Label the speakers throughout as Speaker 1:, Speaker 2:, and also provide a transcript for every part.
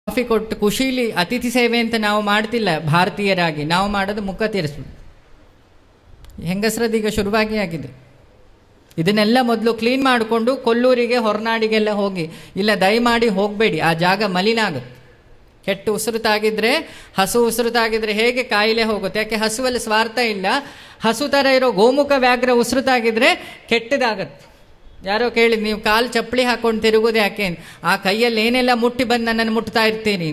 Speaker 1: coffee ಕೊಟ್ಟು ಖುಷೀಲಿ ಅತಿಥಿ ಸೇವೆ ಅಂತ ನಾವು ಮಾಡ್ತಿಲ್ಲ ಭಾರತೀಯರಾಗಿ ನಾವು ಮಾಡೋದು ಮುಖ ತೀರಿಸ್ಬಿಡು ಹೆಂಗಸರದೀಗ ಶುರುವಾಗಿ ಆಗಿದೆ ಇದನ್ನೆಲ್ಲ ಮೊದಲು ಕ್ಲೀನ್ ಮಾಡಿಕೊಂಡು ಕೊಲ್ಲೂರಿಗೆ ಹೊರನಾಡಿಗೆಲ್ಲ ಹೋಗಿ ಇಲ್ಲ ದಯಮಾಡಿ ಹೋಗಬೇಡಿ ಆ ಜಾಗ ಮಲಿನ ಆಗುತ್ತೆ ಕೆಟ್ಟು ಉಸಿರುತಾಗಿದ್ರೆ ಹಸು ಉಸಿರುತಾಗಿದ್ರೆ ಹೇಗೆ ಕಾಯಿಲೆ ಹೋಗುತ್ತೆ ಯಾಕೆ ಹಸುವಲ್ಲಿ ಸ್ವಾರ್ಥ ಇಲ್ಲ ಹಸು ಥರ ಇರೋ ಗೋಮುಖ ವ್ಯಾಘ್ರ ಉಸಿರುತಾಗಿದ್ರೆ ಕೆಟ್ಟದಾಗತ್ತೆ ಯಾರೋ ಕೇಳಿ ನೀವು ಕಾಲು ಚಪ್ಪಲಿ ಹಾಕೊಂಡು ತಿರುಗೋದು ಯಾಕೆ ಆ ಕೈಯಲ್ಲಿ ಏನೆಲ್ಲ ಮುಟ್ಟಿ ಬಂದು ನನ್ನನ್ನು ಮುಟ್ತಾ ಇರ್ತೀನಿ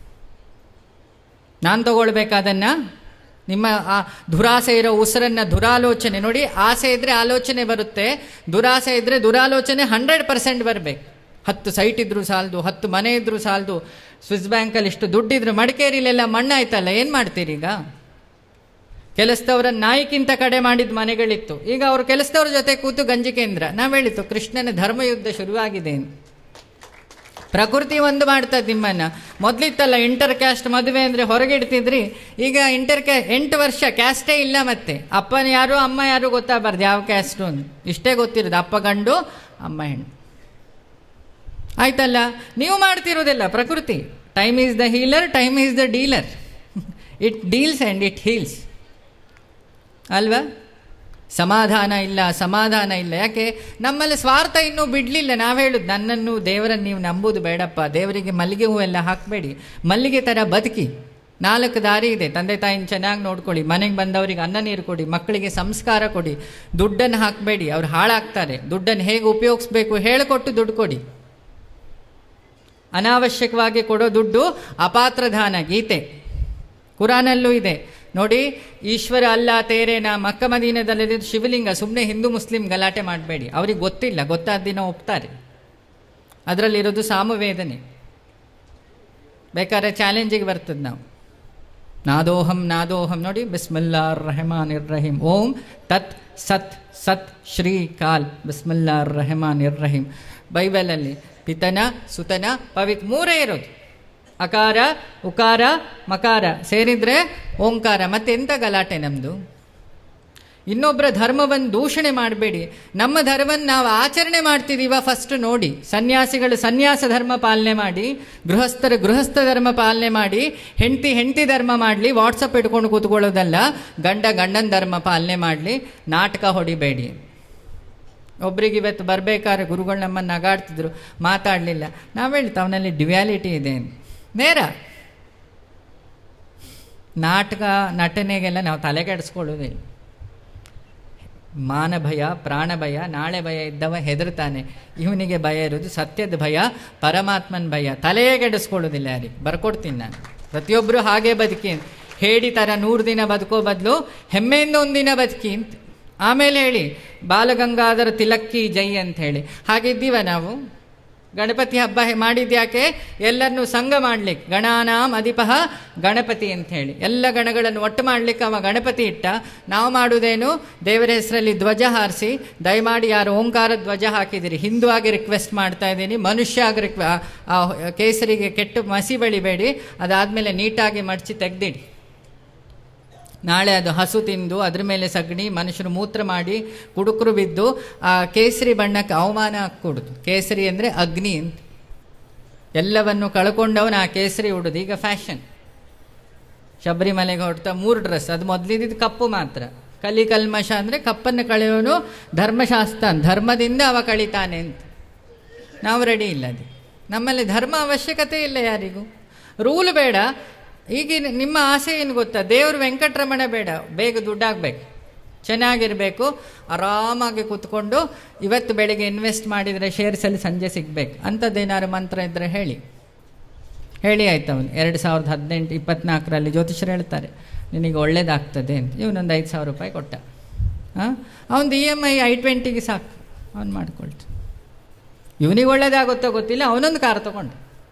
Speaker 1: ನಾನು ತಗೊಳ್ಬೇಕಾದನ್ನ ನಿಮ್ಮ ಆ ದುರಾಸೆ ಇರೋ ಉಸಿರನ್ನ ದುರಾಲೋಚನೆ ನೋಡಿ ಆಸೆ ಇದ್ರೆ ಆಲೋಚನೆ ಬರುತ್ತೆ ದುರಾಸೆ ಇದ್ರೆ ದುರಾಲೋಚನೆ ಹಂಡ್ರೆಡ್ ಪರ್ಸೆಂಟ್ ಬರಬೇಕು ಹತ್ತು ಸೈಟ್ ಇದ್ರು ಸಾಲದು ಹತ್ತು ಮನೆ ಇದ್ರು ಸಾಲದು ಸ್ವಿಸ್ ಬ್ಯಾಂಕಲ್ಲಿ ಇಷ್ಟು ದುಡ್ಡಿದ್ರು ಮಡಿಕೇರಿಲೆಲ್ಲ ಮಣ್ಣಾಯ್ತಲ್ಲ ಏನು ಮಾಡ್ತೀರಿ ಈಗ ಕೆಲಸದವರ ನಾಯಿಕ್ಕಿಂತ ಕಡೆ ಮಾಡಿದ ಮನೆಗಳಿತ್ತು ಈಗ ಅವರು ಕೆಲಸದವ್ರ ಜೊತೆ ಕೂತು ಗಂಜಿ ಕೇಂದ್ರ ನಾವು ಹೇಳಿತ್ತು ಕೃಷ್ಣನ ಧರ್ಮಯುದ್ಧ ಶುರುವಾಗಿದೆ ಅಂತ ಪ್ರಕೃತಿ ಒಂದು ಮಾಡ್ತದೆ ನಿಮ್ಮನ್ನ ಮೊದಲಿತ್ತಲ್ಲ ಇಂಟರ್ ಕ್ಯಾಸ್ಟ್ ಮದುವೆ ಅಂದರೆ ಹೊರಗಿಡ್ತಿದ್ರಿ ಈಗ ಇಂಟರ್ ಕ್ಯಾ ಎಂಟು ವರ್ಷ ಕ್ಯಾಸ್ಟೇ ಇಲ್ಲ ಮತ್ತೆ ಅಪ್ಪನ ಯಾರು ಅಮ್ಮ ಯಾರು ಗೊತ್ತಾಗಬಾರ್ದು ಯಾವ ಕ್ಯಾಸ್ಟು ಅಂತ ಇಷ್ಟೇ ಗೊತ್ತಿರೋದು ಅಪ್ಪ ಗಂಡು ಅಮ್ಮ ಹೆಣ್ಣು ಆಯ್ತಲ್ಲ ನೀವು ಮಾಡ್ತಿರೋದಿಲ್ಲ ಪ್ರಕೃತಿ time is the healer time is the dealer it deals and it heals ಅಲ್ವಾ ಸಮಾಧಾನ ಇಲ್ಲ ಸಮಾಧಾನ ಇಲ್ಲ ಯಾಕೆ ನಮ್ಮಲ್ಲಿ ಸ್ವಾರ್ಥ ಇನ್ನೂ ಬಿಡಲಿಲ್ಲ ನಾವು ಹೇಳುದು ನನ್ನನ್ನು ದೇವರನ್ನು ನೀವು ನಂಬುದು ಬೇಡಪ್ಪ ದೇವರಿಗೆ ಮಲ್ಲಿಗೆ ಹೂವೆಲ್ಲ ಹಾಕಬೇಡಿ ಮಲ್ಲಿಗೆ ಥರ ಬದುಕಿ ನಾಲ್ಕು ದಾರಿ ಇದೆ ತಂದೆ ತಾಯಿನ ಚೆನ್ನಾಗಿ ನೋಡ್ಕೊಳ್ಳಿ ಮನೆಗೆ ಬಂದವರಿಗೆ ಅನ್ನ ನೀರು ಕೊಡಿ ಮಕ್ಕಳಿಗೆ ಸಂಸ್ಕಾರ ಕೊಡಿ ದುಡ್ಡನ್ನು ಹಾಕಬೇಡಿ ಅವ್ರು ಹಾಳಾಗ್ತಾರೆ ದುಡ್ಡನ್ನು ಹೇಗೆ ಉಪಯೋಗಿಸ್ಬೇಕು ಹೇಳಿಕೊಟ್ಟು ದುಡ್ಡು ಕೊಡಿ ಅನಾವಶ್ಯಕವಾಗಿ ಕೊಡೋ ದುಡ್ಡು ಅಪಾತ್ರಧಾನ ಗೀತೆ ಕುರಾನಲ್ಲೂ ಇದೆ ನೋಡಿ ಈಶ್ವರ ಅಲ್ಲ ತೇರೇನ ಮಕ್ಕ ಮದೀನದಲ್ಲಿ ಶಿವಲಿಂಗ ಸುಮ್ಮನೆ ಹಿಂದೂ ಮುಸ್ಲಿಂ ಗಲಾಟೆ ಮಾಡಬೇಡಿ ಅವ್ರಿಗೆ ಗೊತ್ತಿಲ್ಲ ಗೊತ್ತಾದ ದಿನ ಒಪ್ತಾರೆ ಅದರಲ್ಲಿರೋದು ಸಾಮವೇದನೆ ಬೇಕಾದ್ರೆ ಚಾಲೆಂಜಿಗೆ ಬರ್ತದೆ ನಾವು ನಾದೋಹಂ ನಾದೋಹಂ ನೋಡಿ ಬಿಸ್ಮಿಲ್ಲಾರ್ ರೆಹಮಾನ್ ಇರ್ ರಹೀಂ ಓಂ ತತ್ ಸತ್ ಸತ್ ಶ್ರೀ ಕಾಲ್ ಬಿಸ್ಮಿಲ್ಲಾರ್ ರೆಹಮಾನ್ ಇರ್ ರಹೀಂ ಬೈಬಲಲ್ಲಿ ಪಿತನ ಸುತನ ಪವಿತ್ ಮೂರೇ ಇರೋದು ಅಕಾರ ಉಕಾರ ಮಕಾರ ಸೇರಿದ್ರೆ ಓಂಕಾರ ಮತ್ತೆಂಥ ಗಲಾಟೆ ನಮ್ಮದು ಇನ್ನೊಬ್ಬರ ಧರ್ಮವನ್ನು ದೂಷಣೆ ಮಾಡಬೇಡಿ ನಮ್ಮ ಧರ್ಮವನ್ನು ನಾವು ಆಚರಣೆ ಮಾಡ್ತಿದ್ದೀವ ಫಸ್ಟ್ ನೋಡಿ ಸನ್ಯಾಸಿಗಳು ಸನ್ಯಾಸ ಧರ್ಮ ಪಾಲನೆ ಮಾಡಿ ಗೃಹಸ್ಥರ ಗೃಹಸ್ಥ ಧರ್ಮ ಪಾಲನೆ ಮಾಡಿ ಹೆಂಡತಿ ಹೆಂಡತಿ ಧರ್ಮ ಮಾಡಲಿ ವಾಟ್ಸಪ್ ಇಟ್ಕೊಂಡು ಕೂತ್ಕೊಳ್ಳೋದಲ್ಲ ಗಂಡ ಗಂಡನ ಧರ್ಮ ಪಾಲನೆ ಮಾಡಲಿ ನಾಟಕ ಹೊಡಿಬೇಡಿ ಒಬ್ರಿಗೆ ಇವತ್ತು ಬರಬೇಕಾದ್ರೆ ಗುರುಗಳು ನಮ್ಮನ್ನು ನಗಾಡ್ತಿದ್ರು ಮಾತಾಡಲಿಲ್ಲ ನಾವು ಹೇಳ್ತು ಅವನಲ್ಲಿ ಡ್ಯುಯಾಲಿಟಿ ಇದೆ ನೇರ ನಾಟಕ ನಟನೆಗೆಲ್ಲ ನಾವು ತಲೆ ಕೆಡಿಸ್ಕೊಳ್ಳೋದಿಲ್ಲ ಮಾನ ಭಯ ಪ್ರಾಣ ಭಯ ನಾಳೆ ಭಯ ಇದ್ದವ ಹೆದರ್ತಾನೆ ಇವನಿಗೆ ಭಯ ಇರೋದು ಸತ್ಯದ ಭಯ ಪರಮಾತ್ಮನ ಭಯ ತಲೆಯೇ ಕೆಡಿಸ್ಕೊಳ್ಳೋದಿಲ್ಲ ಯಾರಿಗೆ ಬರ್ಕೊಡ್ತೀನಿ ನಾನು ಪ್ರತಿಯೊಬ್ಬರು ಹಾಗೆ ಬದುಕಿ ಹೇಳಿ ಥರ ನೂರು ದಿನ ಬದುಕೋ ಬದಲು ಹೆಮ್ಮೆಯಿಂದ ಒಂದಿನ ಬದುಕಿ ಅಂತ ಆಮೇಲೆ ಹೇಳಿ ಬಾಲಗಂಗಾಧರ ತಿಲಕ್ಕಿ ಜೈ ಅಂತ ಹೇಳಿ ಹಾಗಿದ್ದೀವ ನಾವು ಗಣಪತಿ ಹಬ್ಬ ಮಾಡಿದ್ಯಾಕೆ ಎಲ್ಲರನ್ನೂ ಸಂಘ ಮಾಡ್ಲಿಕ್ಕೆ ಗಣಾನಾಂ ಅಧಿಪಃ ಗಣಪತಿ ಅಂತ ಹೇಳಿ ಎಲ್ಲ ಗಣಗಳನ್ನು ಒಟ್ಟು ಮಾಡ್ಲಿಕ್ಕೆ ಅವ ಗಣಪತಿ ಇಟ್ಟ ನಾವು ಮಾಡುವುದೇನು ದೇವರ ಹೆಸರಲ್ಲಿ ಧ್ವಜ ಹಾರಿಸಿ ದಯಮಾಡಿ ಯಾರು ಓಂಕಾರ ಧ್ವಜ ಹಾಕಿದಿರಿ ಹಿಂದೂ ಆಗಿ ರಿಕ್ವೆಸ್ಟ್ ಮಾಡ್ತಾ ಇದ್ದೀನಿ ಮನುಷ್ಯ ಆಗಿ ರಿಕ್ವೆ ಆ ಕೇಸರಿಗೆ ಕೆಟ್ಟು ಮಸಿ ಬೆಳಿಬೇಡಿ ಅದಾದಮೇಲೆ ನೀಟಾಗಿ ಮಡಚಿ ತೆಗ್ದಿಡಿ ನಾಳೆ ಅದು ಹಸು ತಿಂದು ಅದ್ರ ಮೇಲೆ ಸಗಣಿ ಮನುಷ್ಯರು ಮೂತ್ರ ಮಾಡಿ ಕುಡುಕರು ಬಿದ್ದು ಆ ಕೇಸರಿ ಬಣ್ಣಕ್ಕೆ ಅವಮಾನ ಹಾಕ್ಕೊಡುದು ಕೇಸರಿ ಅಂದರೆ ಅಗ್ನಿ ಅಂತ ಎಲ್ಲವನ್ನು ಕಳ್ಕೊಂಡವನು ಆ ಕೇಸರಿ ಉಡೋದು ಈಗ ಫ್ಯಾಷನ್ ಶಬರಿಮಲೆಗೆ ಹೊಡ್ತಾ ಮೂರು ಡ್ರೆಸ್ ಅದು ಮೊದಲಿದ್ದು ಕಪ್ಪು ಮಾತ್ರ ಕಲಿ ಕಲ್ಮಶ ಅಂದರೆ ಕಪ್ಪನ್ನು ಕಳೆಯೋನು ಧರ್ಮಶಾಸ್ತ್ರ ಧರ್ಮದಿಂದ ಅವ ಕಳಿತಾನೆ ಅಂತ ನಾವು ರೆಡಿ ಇಲ್ಲ ಅದು ನಮ್ಮಲ್ಲಿ ಧರ್ಮ ಅವಶ್ಯಕತೆ ಇಲ್ಲ ಯಾರಿಗೂ ರೂಲ್ ಬೇಡ ಈಗಿನ ನಿಮ್ಮ ಆಸೆ ಏನು ಗೊತ್ತಾ ದೇವರು ವೆಂಕಟರಮಣ ಬೇಡ ಬೇಗ ದುಡ್ಡಾಗಬೇಕು ಚೆನ್ನಾಗಿರಬೇಕು ಆರಾಮಾಗಿ ಕೂತ್ಕೊಂಡು ಇವತ್ತು ಬೆಳಿಗ್ಗೆ ಇನ್ವೆಸ್ಟ್ ಮಾಡಿದರೆ ಶೇರ್ಸಲ್ಲಿ ಸಂಜೆ ಸಿಗಬೇಕು ಅಂಥದ್ದೇನಾದ್ರು ಮಂತ್ರ ಇದ್ದರೆ ಹೇಳಿ ಹೇಳಿ ಆಯ್ತು ಅವನು ಎರಡು ಸಾವಿರದ ಹದಿನೆಂಟು ಇಪ್ಪತ್ನಾಲ್ಕರಲ್ಲಿ ಜ್ಯೋತಿಷರು ಹೇಳ್ತಾರೆ ನಿನಗೆ ಒಳ್ಳೇದಾಗ್ತದೆ ಅಂತ ಇವನೊಂದು ಐದು ಸಾವಿರ ರೂಪಾಯಿ ಕೊಟ್ಟ ಹಾಂ ಅವನದು ಇ ಎಮ್ ಐ ಐ ಟ್ವೆಂಟಿಗೆ ಸಾಕು ಅವ್ನು ಮಾಡ್ಕೊಳ್ತು ಇವನಿಗೆ ಒಳ್ಳೇದಾಗುತ್ತೋ ಗೊತ್ತಿಲ್ಲ ಅವನೊಂದು ಕಾರ್ ತಗೊಂಡು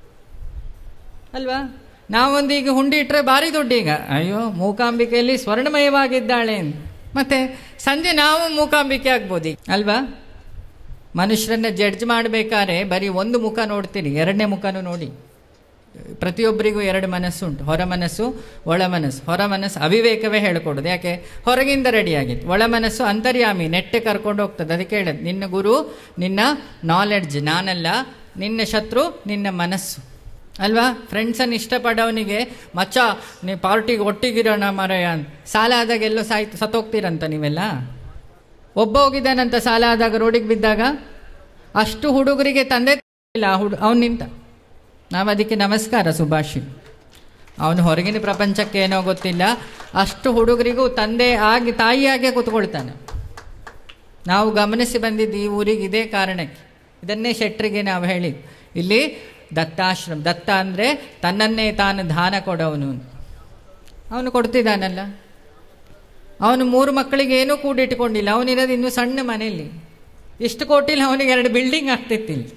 Speaker 1: ಅಲ್ವಾ ನಾವೊಂದು ಈಗ ಹುಂಡಿ ಇಟ್ಟರೆ ಭಾರಿ ದುಡ್ಡು ಈಗ ಅಯ್ಯೋ ಮೂಕಾಂಬಿಕೆಯಲ್ಲಿ ಸ್ವರ್ಣಮಯವಾಗಿದ್ದಾಳೆ ಮತ್ತೆ ಸಂಜೆ ನಾವು ಮೂಕಾಂಬಿಕೆ ಆಗ್ಬೋದು ಈಗ ಅಲ್ವಾ ಮನುಷ್ಯರನ್ನ ಜಡ್ಜ್ ಮಾಡಬೇಕಾದ್ರೆ ಬರೀ ಒಂದು ಮುಖ ನೋಡ್ತೀರಿ ಎರಡನೇ ಮುಖನೂ ನೋಡಿ ಪ್ರತಿಯೊಬ್ಬರಿಗೂ ಎರಡು ಮನಸ್ಸುಂಟು ಹೊರ ಮನಸ್ಸು ಒಳ ಮನಸ್ಸು ಹೊರ ಮನಸ್ಸು ಅವಿವೇಕವೇ ಹೇಳ್ಕೊಡೋದು ಯಾಕೆ ಹೊರಗಿಂದ ರೆಡಿಯಾಗಿತ್ತು ಒಳ ಮನಸ್ಸು ಅಂತರ್ಯಾಮಿ ನೆಟ್ಟೆ ಕರ್ಕೊಂಡು ಹೋಗ್ತದೆ ಅದಕ್ಕೆ ಹೇಳೋದು ನಿನ್ನ ಗುರು ನಿನ್ನ ನಾಲೆಡ್ಜ್ ನಾನಲ್ಲ ನಿನ್ನ ಶತ್ರು ನಿನ್ನ ಮನಸ್ಸು ಅಲ್ವಾ ಫ್ರೆಂಡ್ಸನ್ನು ಇಷ್ಟಪಡೋನಿಗೆ ಮಚ್ಚ ನೀ ಪಾರ್ಟಿಗೆ ಒಟ್ಟಿಗಿರೋಣ ಮರೆಯ ಅಂತ ಸಾಲ ಆದಾಗ ಎಲ್ಲೋ ಸಾಯ್ತು ಸತ್ತೋಗ್ತೀರಂತ ನೀವೆಲ್ಲ ಒಬ್ಬ ಹೋಗಿದ್ದಾನಂತ ಸಾಲ ಆದಾಗ ರೋಡಿಗೆ ಬಿದ್ದಾಗ ಅಷ್ಟು ಹುಡುಗರಿಗೆ ತಂದೆ ಇಲ್ಲ ಹುಡು ಅವನು ನಿಂತ ನಾವು ಅದಕ್ಕೆ ನಮಸ್ಕಾರ ಸುಭಾಷಿ ಅವನು ಹೊರಗಿನ ಪ್ರಪಂಚಕ್ಕೆ ಏನೋ ಗೊತ್ತಿಲ್ಲ ಅಷ್ಟು ಹುಡುಗರಿಗೂ ತಂದೆ ಆಗಿ ತಾಯಿಯಾಗೆ ಕೂತ್ಕೊಳ್ತಾನೆ ನಾವು ಗಮನಿಸಿ ಬಂದಿದ್ದು ಈ ಊರಿಗೆ ಇದೇ ಕಾರಣಕ್ಕೆ ಇದನ್ನೇ ಶೆಟ್ರಿಗೆ ನಾವು ಹೇಳಿ ಇಲ್ಲಿ ದತ್ತಾಶ್ರಮ ದತ್ತ ಅಂದರೆ ತನ್ನನ್ನೇ ತಾನು ದಾನ ಕೊಡೋನು ಅವನು ಕೊಡ್ತಿದ್ದಾನಲ್ಲ ಅವನು ಮೂರು ಮಕ್ಕಳಿಗೆ ಏನೂ ಕೂಡಿಟ್ಕೊಂಡಿಲ್ಲ ಅವನಿರೋದು ಇನ್ನೂ ಸಣ್ಣ ಮನೆಯಲ್ಲಿ ಇಷ್ಟು ಕೋಟಿಲಿ ಅವನಿಗೆ ಎರಡು ಬಿಲ್ಡಿಂಗ್ ಆಗ್ತಿತ್ತಿಲ್ಲ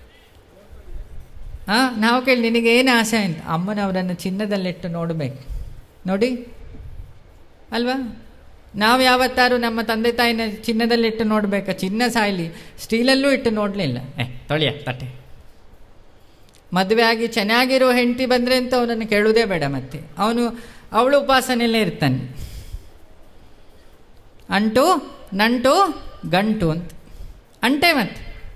Speaker 1: ಹಾಂ ನಾವು ಕೇಳಿ ನಿನಗೆ ಏನು ಆಸೆ ಅಂತ ಅಮ್ಮನವರನ್ನು ಚಿನ್ನದಲ್ಲಿಟ್ಟು ನೋಡಬೇಕು ನೋಡಿ ಅಲ್ವಾ ನಾವು ಯಾವತ್ತಾರು ನಮ್ಮ ತಂದೆ ತಾಯಿನ ಚಿನ್ನದಲ್ಲಿಟ್ಟು ನೋಡ್ಬೇಕಾ ಚಿನ್ನ ಸಾಯ್ಲಿ ಸ್ಟೀಲಲ್ಲೂ ಇಟ್ಟು ನೋಡಲಿಲ್ಲ ಏ ತೊಳೆಯ ತಟ್ಟೆ ಮದುವೆ ಆಗಿ ಚೆನ್ನಾಗಿರೋ ಹೆಂಡತಿ ಬಂದರೆ ಅಂತ ಅವನನ್ನು ಕೇಳುವುದೇ ಬೇಡ ಮತ್ತೆ ಅವನು ಅವಳು ಉಪಾಸನೆಯಲ್ಲೇ ಇರ್ತಾನೆ ಅಂಟು ನಂಟು ಗಂಟು ಅಂತ ಅಂಟೆ ಮತ್ತೆ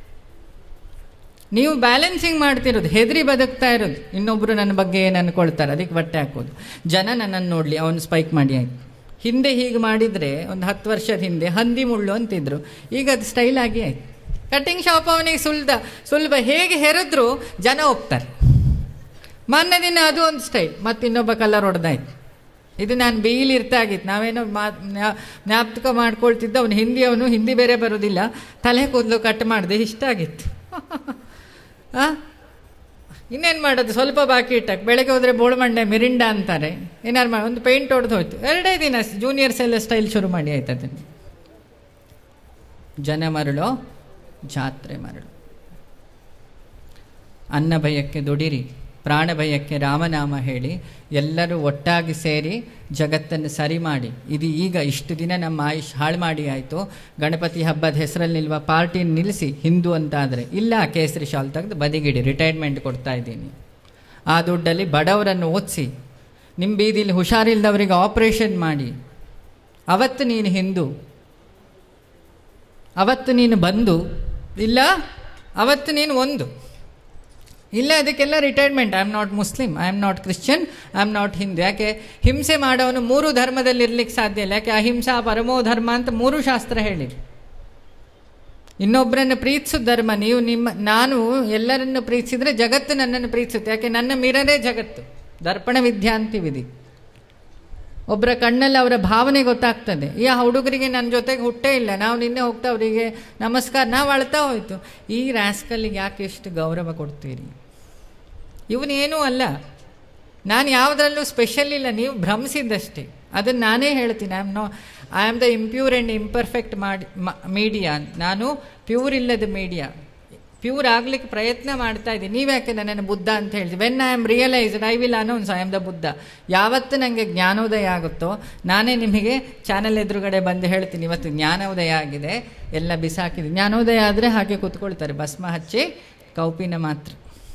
Speaker 1: ನೀವು ಬ್ಯಾಲೆನ್ಸಿಂಗ್ ಮಾಡ್ತಿರೋದು ಹೆದರಿ ಬದುಕ್ತಾ ಇರೋದು ಇನ್ನೊಬ್ಬರು ನನ್ನ ಬಗ್ಗೆ ಏನು ಅನ್ಕೊಳ್ತಾರೆ ಅದಕ್ಕೆ ಬಟ್ಟೆ ಹಾಕೋದು ಜನ ನನ್ನನ್ನು ನೋಡಲಿ ಅವನು ಸ್ಪೈಕ್ ಮಾಡಿ ಆಯ್ತು ಹಿಂದೆ ಹೀಗೆ ಮಾಡಿದರೆ ಒಂದು ಹತ್ತು ವರ್ಷದ ಹಿಂದೆ ಹಂದಿ ಮುಳ್ಳು ಅಂತಿದ್ರು ಈಗ ಅದು ಸ್ಟೈಲ್ ಆಗಿ ಆಯ್ತು ಕಟಿಂಗ್ ಶಾಪ್ ಅವನಿಗೆ ಸುಲ್ದ ಸುಲಭ ಹೇಗೆ ಹೆರಿದ್ರು ಜನ ಒಪ್ತಾರೆ ಮೊನ್ನೆ ದಿನ ಅದು ಒಂದು ಸ್ಟೈಲ್ ಮತ್ತು ಇನ್ನೊಬ್ಬ ಕಲರ್ ಹೊಡೆದಾಯ್ತು ಇದು ನಾನು ಬೀಲಿ ಇರ್ತಾಗಿತ್ತು ನಾವೇನೋ ಮಾ ಜ್ಞಾಪಕ ಮಾಡ್ಕೊಳ್ತಿದ್ದ ಅವನು ಹಿಂದಿ ಅವನು ಹಿಂದಿ ಬೇರೆ ಬರೋದಿಲ್ಲ ತಲೆ ಕೂದಲು ಕಟ್ ಮಾಡಿದೆ ಇಷ್ಟ ಆಗಿತ್ತು ಆ ಇನ್ನೇನು ಮಾಡೋದು ಸ್ವಲ್ಪ ಬಾಕಿ ಇಟ್ಟಕ್ಕೆ ಬೆಳಗ್ಗೆ ಹೋದರೆ ಬೋಳ್ಮಂಡೆ ಮಿರಿಂಡ ಅಂತಾರೆ ಏನಾರು ಮಾಡಿ ಒಂದು ಪೇಂಟ್ ಹೊಡೆದು ಹೋಯ್ತು ಎರಡೇ ದಿನ ಜೂನಿಯರ್ಸ್ ಎಲ್ಲ ಸ್ಟೈಲ್ ಶುರು ಮಾಡಿ ಆಯ್ತದೆ ಜನ ಮರಳು ಜಾತ್ರೆ ಮರಳು ಅನ್ನ ಭಯಕ್ಕೆ ದುಡಿರಿ ಪ್ರಾಣ ಭಯಕ್ಕೆ ರಾಮನಾಮ ಹೇಳಿ ಎಲ್ಲರೂ ಒಟ್ಟಾಗಿ ಸೇರಿ ಜಗತ್ತನ್ನು ಸರಿ ಮಾಡಿ ಇದು ಈಗ ಇಷ್ಟು ದಿನ ನಮ್ಮ ಆಯುಷ್ ಹಾಳು ಮಾಡಿ ಆಯಿತು ಗಣಪತಿ ಹಬ್ಬದ ಹೆಸರಲ್ಲಿ ನಿಲ್ವ ಪಾರ್ಟಿ ನಿಲ್ಲಿಸಿ ಹಿಂದೂ ಅಂತಾದರೆ ಇಲ್ಲ ಕೇಸರಿ ಶಾಲ್ ತೆಗೆದು ಬದಿಗಿಡಿ ರಿಟೈರ್ಮೆಂಟ್ ಕೊಡ್ತಾ ಇದ್ದೀನಿ ಆ ದುಡ್ಡಲ್ಲಿ ಬಡವರನ್ನು ಓದಿಸಿ ನಿಮ್ಮ ಬೀದಿಲಿ ಹುಷಾರಿಲ್ಲದವರಿಗೆ ಆಪ್ರೇಷನ್ ಮಾಡಿ ಅವತ್ತು ನೀನು ಹಿಂದೂ ಅವತ್ತು ನೀನು ಬಂದು ಇಲ್ಲ ಅವತ್ತು ನೀನು ಒಂದು ಇಲ್ಲ ಅದಕ್ಕೆಲ್ಲ retirement I am not Muslim I am not Christian I am not Hindu ಯಾಕೆ ಹಿಂಸೆ ಮಾಡೋನು ಮೂರು ಧರ್ಮದಲ್ಲಿ ಇರ್ಲಿಕ್ಕೆ ಸಾಧ್ಯ ಇಲ್ಲ ಯಾಕೆ ಅಹಿಂಸಾ ಪರಮೋ ಧರ್ಮ ಅಂತ ಮೂರು ಶಾಸ್ತ್ರ ಹೇಳಿರಿ ಇನ್ನೊಬ್ಬರನ್ನು ಪ್ರೀತಿಸೋ ಧರ್ಮ ನೀವು ನಿಮ್ಮ ನಾನು ಎಲ್ಲರನ್ನು ಪ್ರೀತಿಸಿದ್ರೆ ಜಗತ್ತು ನನ್ನನ್ನು ಪ್ರೀತಿಸುತ್ತೆ ಯಾಕೆ ನನ್ನ ಮಿರರೇ ಜಗತ್ತು ದರ್ಪಣ ವಿದ್ಯಾ ಅಂತೀವಿದಿ ಒಬ್ಬರ ಕಣ್ಣಲ್ಲಿ ಅವರ ಭಾವನೆ ಗೊತ್ತಾಗ್ತದೆ ಈ ಹುಡುಗರಿಗೆ ನನ್ನ ಜೊತೆಗೆ ಹುಟ್ಟೇ ಇಲ್ಲ ನಾವು ನಿನ್ನೆ ಹೋಗ್ತಾ ಅವರಿಗೆ ನಮಸ್ಕಾರ ನಾವು ಅಳ್ತಾ ಹೋಯ್ತು ಈ ರ್ಯಾಸ್ಕಲ್ಲಿಗೆ ಯಾಕೆ ಎಷ್ಟು ಗೌರವ ಕೊಡ್ತೀರಿ ಇವನೇನೂ ಅಲ್ಲ ನಾನು ಯಾವುದರಲ್ಲೂ ಸ್ಪೆಷಲ್ ಇಲ್ಲ ನೀವು ಭ್ರಮಿಸಿದ್ದಷ್ಟೇ ಅದನ್ನು ನಾನೇ ಹೇಳ್ತೀನಿ I am no I am the impure and imperfect ಮಾಡಿ ಮೀಡಿಯಾ ನಾನು ಪ್ಯೂರ್ ಇಲ್ಲದ ಮೀಡಿಯಾ ಪ್ಯೂರ್ ಆಗ್ಲಿಕ್ಕೆ ಪ್ರಯತ್ನ ಮಾಡ್ತಾ ಇದ್ದೀನಿ ನೀವ್ಯಾಕೆ ನನ್ನನ್ನು ಬುದ್ಧ ಅಂತ ಹೇಳ್ತೀವಿ when I am realised I will announce I am the Buddha ಯಾವತ್ತು ನನಗೆ ಜ್ಞಾನೋದಯ ಆಗುತ್ತೋ ನಾನೇ ನಿಮಗೆ ಚಾನಲ್ ಎದುರುಗಡೆ ಬಂದು ಹೇಳ್ತೀನಿ ಇವತ್ತು ಜ್ಞಾನೋದಯ ಆಗಿದೆ ಎಲ್ಲ ಬಿಸಾಕಿದೆ ಜ್ಞಾನೋದಯ ಆದರೆ ಹಾಗೆ ಕೂತ್ಕೊಳ್ತಾರೆ ಭಸ್ಮ ಹಚ್ಚಿ ಕೌಪಿನ ಮಾತ್ರ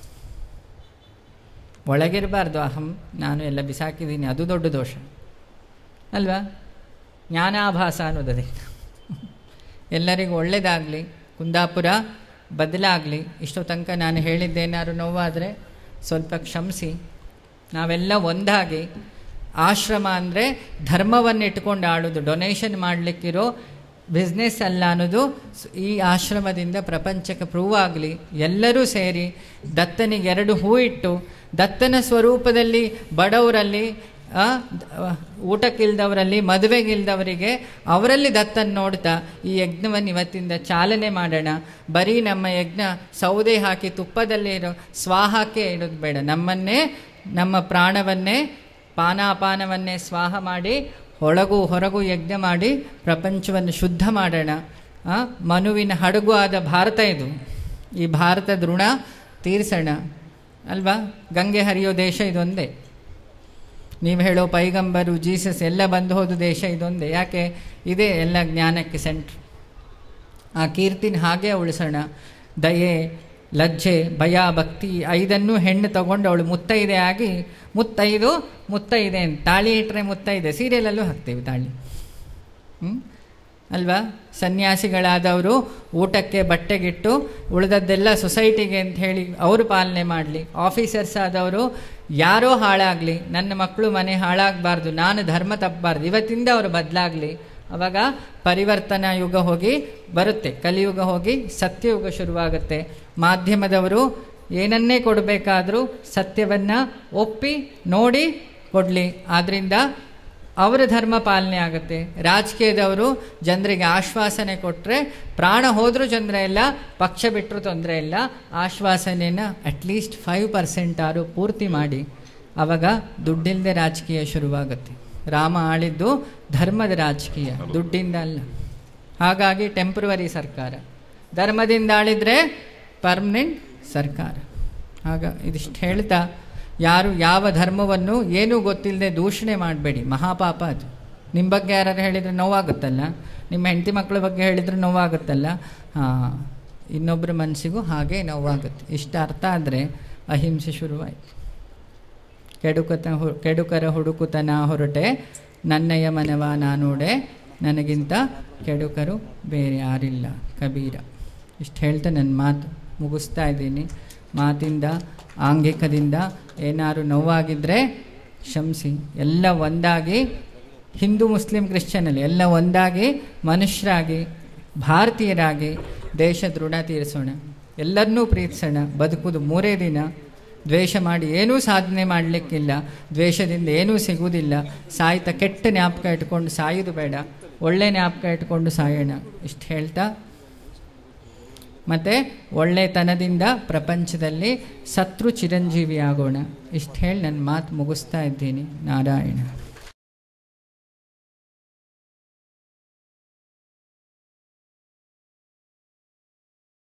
Speaker 1: ಒಳಗಿರಬಾರ್ದು ಅಹಂ ನಾನು ಎಲ್ಲ ಬಿಸಾಕಿದ್ದೀನಿ ಅದು ದೊಡ್ಡ ದೋಷ ಅಲ್ವಾ ಜ್ಞಾನಾಭಾಸ ಅನ್ನೋದದೇ ಎಲ್ಲರಿಗೂ ಒಳ್ಳೆಯದಾಗಲಿ ಕುಂದಾಪುರ ಬದಲಾಗಲಿ ಇಷ್ಟೋ ತನಕ ನಾನು ಹೇಳಿದ್ದೇನಾದ್ರು ನೋವಾದರೆ ಸ್ವಲ್ಪ ಕ್ಷಮಿಸಿ ನಾವೆಲ್ಲ ಒಂದಾಗಿ ಆಶ್ರಮ ಅಂದರೆ ಧರ್ಮವನ್ನು ಇಟ್ಕೊಂಡು ಆಡೋದು ಡೊನೇಷನ್ ಮಾಡಲಿಕ್ಕಿರೋ ಬಿಸ್ನೆಸ್ ಅಲ್ಲ ಅನ್ನೋದು ಈ ಆಶ್ರಮದಿಂದ ಪ್ರಪಂಚಕ್ಕೆ ಪ್ರೂವ್ ಆಗಲಿ ಎಲ್ಲರೂ ಸೇರಿ ದತ್ತನಿಗೆ ಎರಡು ಹೂ ಇಟ್ಟು ದತ್ತನ ಸ್ವರೂಪದಲ್ಲಿ ಬಡವರಲ್ಲಿ ಊಟಕ್ಕಿಲ್ದವರಲ್ಲಿ ಮದುವೆಗಿಲ್ದವರಿಗೆ ಅವರಲ್ಲಿ ದತ್ತನ್ನು ನೋಡ್ತಾ ಈ ಯಜ್ಞವನ್ನು ಇವತ್ತಿಂದ ಚಾಲನೆ ಮಾಡೋಣ ಬರೀ ನಮ್ಮ ಯಜ್ಞ ಸೌದೆ ಹಾಕಿ ತುಪ್ಪದಲ್ಲೇ ಇರೋ ಸ್ವಾಹಕ್ಕೆ ಇಡೋದು ಬೇಡ ನಮ್ಮನ್ನೇ ನಮ್ಮ ಪ್ರಾಣವನ್ನೇ ಪಾನಾಪಾನವನ್ನೇ ಸ್ವಾಹ ಮಾಡಿ ಒಳಗೂ ಹೊರಗೂ ಯಜ್ಞ ಮಾಡಿ ಪ್ರಪಂಚವನ್ನು ಶುದ್ಧ ಮಾಡೋಣ ಮನುವಿನ ಹಡಗು ಆದ ಭಾರತ ಇದು ಈ ಭಾರತದ ಋಣ ತೀರಿಸೋಣ ಅಲ್ವಾ ಗಂಗೆ ಹರಿಯೋ ದೇಶ ಇದೊಂದೇ ನೀವು ಹೇಳೋ ಪೈಗಂಬರು ಜೀಸಸ್ ಎಲ್ಲ ಬಂದು ಹೋದ ದೇಶ ಇದೊಂದೇ ಯಾಕೆ ಇದೇ ಎಲ್ಲ ಜ್ಞಾನಕ್ಕೆ ಸೆಂಟ್ರ್ ಆ ಕೀರ್ತಿನ ಹಾಗೆ ಉಳಿಸೋಣ ದಯೆ ಲಜ್ಜೆ ಭಯ ಭಕ್ತಿ ಐದನ್ನೂ ಹೆಣ್ಣು ತಗೊಂಡು ಅವಳು ಮುತ್ತೈದೆ ಆಗಿ ಮುತ್ತೈದು ಮುತ್ತೈದೆ ಅಂತ ತಾಳಿ ಇಟ್ಟರೆ ಮುತ್ತೈದೆ ಸೀರಿಯಲಲ್ಲೂ ಹಾಕ್ತೀವಿ ತಾಳಿ ಹ್ಞೂ ಅಲ್ವಾ ಸನ್ಯಾಸಿಗಳಾದವರು ಊಟಕ್ಕೆ ಬಟ್ಟೆಗಿಟ್ಟು ಉಳಿದದ್ದೆಲ್ಲ ಸೊಸೈಟಿಗೆ ಅಂತ ಹೇಳಿ ಅವರು ಪಾಲನೆ ಮಾಡಲಿ ಆಫೀಸರ್ಸ್ ಆದವರು ಯಾರೋ ಹಾಳಾಗಲಿ ನನ್ನ ಮಕ್ಕಳು ಮನೆ ಹಾಳಾಗಬಾರ್ದು ನಾನು ಧರ್ಮ ತಪ್ಪಬಾರ್ದು ಇವತ್ತಿಂದ ಅವರು ಬದಲಾಗಲಿ ಅವಾಗ ಪರಿವರ್ತನಾ ಯುಗ ಹೋಗಿ ಬರುತ್ತೆ ಕಲಿಯುಗ ಹೋಗಿ ಸತ್ಯಯುಗ ಶುರುವಾಗುತ್ತೆ ಮಾಧ್ಯಮದವರು ಏನನ್ನೇ ಕೊಡಬೇಕಾದ್ರೂ ಸತ್ಯವನ್ನು ಒಪ್ಪಿ ನೋಡಿ ಕೊಡಲಿ ಆದ್ದರಿಂದ ಅವರ ಧರ್ಮ ಪಾಲನೆ ಆಗುತ್ತೆ ರಾಜಕೀಯದವರು ಜನರಿಗೆ ಆಶ್ವಾಸನೆ ಕೊಟ್ಟರೆ ಪ್ರಾಣ ಹೋದರೂ ತೊಂದರೆ ಇಲ್ಲ ಪಕ್ಷ ಬಿಟ್ಟರು ತೊಂದರೆ ಇಲ್ಲ ಆಶ್ವಾಸನೆನ ಅಟ್ಲೀಸ್ಟ್ ಫೈವ್ ಪರ್ಸೆಂಟ್ ಆರು ಪೂರ್ತಿ ಮಾಡಿ ಆವಾಗ ದುಡ್ಡಿಲ್ಲದೆ ರಾಜಕೀಯ ಶುರುವಾಗುತ್ತೆ ರಾಮ ಆಳಿದ್ದು ಧರ್ಮದ ರಾಜಕೀಯ ದುಡ್ಡಿಂದ ಅಲ್ಲ ಹಾಗಾಗಿ ಟೆಂಪ್ರವರಿ ಸರ್ಕಾರ ಧರ್ಮದಿಂದ ಆಳಿದರೆ ಪರ್ಮನೆಂಟ್ ಸರ್ಕಾರ ಆಗ ಇದಿಷ್ಟು ಹೇಳ್ತಾ ಯಾರು ಯಾವ ಧರ್ಮವನ್ನು ಏನೂ ಗೊತ್ತಿಲ್ಲದೆ ದೂಷಣೆ ಮಾಡಬೇಡಿ ಮಹಾಪಾಪ ಅದು ನಿಮ್ಮ ಬಗ್ಗೆ ಯಾರು ಹೇಳಿದರೆ ನೋವಾಗುತ್ತಲ್ಲ ನಿಮ್ಮ ಹೆಂಡತಿ ಮಕ್ಕಳ ಬಗ್ಗೆ ಹೇಳಿದರೆ ನೋವಾಗುತ್ತಲ್ಲ ಹಾಂ ಇನ್ನೊಬ್ಬರ ಮನಸ್ಸಿಗೂ ಹಾಗೆ ನೋವಾಗುತ್ತೆ ಇಷ್ಟು ಅರ್ಥ ಆದರೆ ಅಹಿಂಸೆ ಶುರುವಾಯಿತು ಕೆಡುಕತ ಹು- ಕೆಡುಕರ ಹುಡುಕುತನ ಹೊರಟೆ ನನ್ನಯ ಮನವ ನಾನೋಡೆ ನನಗಿಂತ ಕೆಡುಕರು ಬೇರೆ ಯಾರಿಲ್ಲ ಕಬೀರ ಇಷ್ಟು ಹೇಳ್ತಾ ನನ್ನ ಮಾತು ಮುಗಿಸ್ತಾ ಇದ್ದೀನಿ ಮಾತಿಂದ ಆಂಗಿಕದಿಂದ ಏನಾದ್ರು ನೋವಾಗಿದ್ದರೆ ಕ್ಷಮಿಸಿ ಎಲ್ಲ ಒಂದಾಗಿ ಹಿಂದೂ ಮುಸ್ಲಿಂ ಕ್ರಿಶ್ಚಿಯನಲ್ಲಿ ಎಲ್ಲ ಒಂದಾಗಿ ಮನುಷ್ಯರಾಗಿ ಭಾರತೀಯರಾಗಿ ದೇಶದ ಋಣ ತೀರಿಸೋಣ ಎಲ್ಲರನ್ನೂ ಪ್ರೀತಿಸೋಣ ಬದುಕುವುದು ಮೂರೇ ದಿನ ದ್ವೇಷ ಮಾಡಿ ಏನೂ ಸಾಧನೆ ಮಾಡಲಿಕ್ಕಿಲ್ಲ ದ್ವೇಷದಿಂದ ಏನೂ ಸಿಗುವುದಿಲ್ಲ ಸಾಯ್ತಾ ಕೆಟ್ಟ ಜ್ಞಾಪಕ ಇಟ್ಕೊಂಡು ಸಾಯೋದು ಬೇಡ ಒಳ್ಳೆ ಜ್ಞಾಪಕ ಇಟ್ಕೊಂಡು ಸಾಯೋಣ ಇಷ್ಟು ಹೇಳ್ತಾ ಮತ್ತು ಒಳ್ಳೆತನದಿಂದ ಪ್ರಪಂಚದಲ್ಲಿ ಶತ್ರು ಚಿರಂಜೀವಿ ಆಗೋಣ ಇಷ್ಟು ಹೇಳಿ ನನ್ನ ಮಾತು ಮುಗಿಸ್ತಾ ಇದ್ದೀನಿ ನಾರಾಯಣ